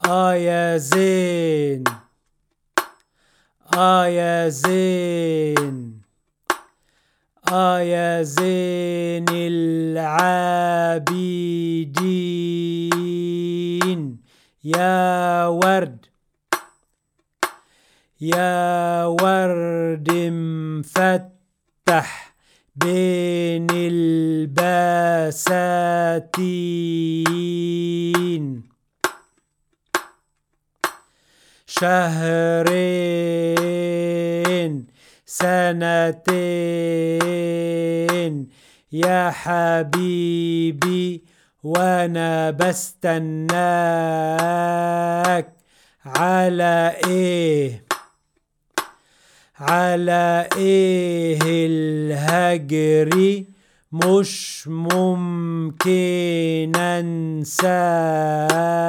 آه يا زين آه يا زين آه يا زين العابدين يا ورد يا ورد مفتح بين البساتين شهرين سنتين يا حبيبي وانا بستناك على ايه على ايه الهجري مش ممكن انساك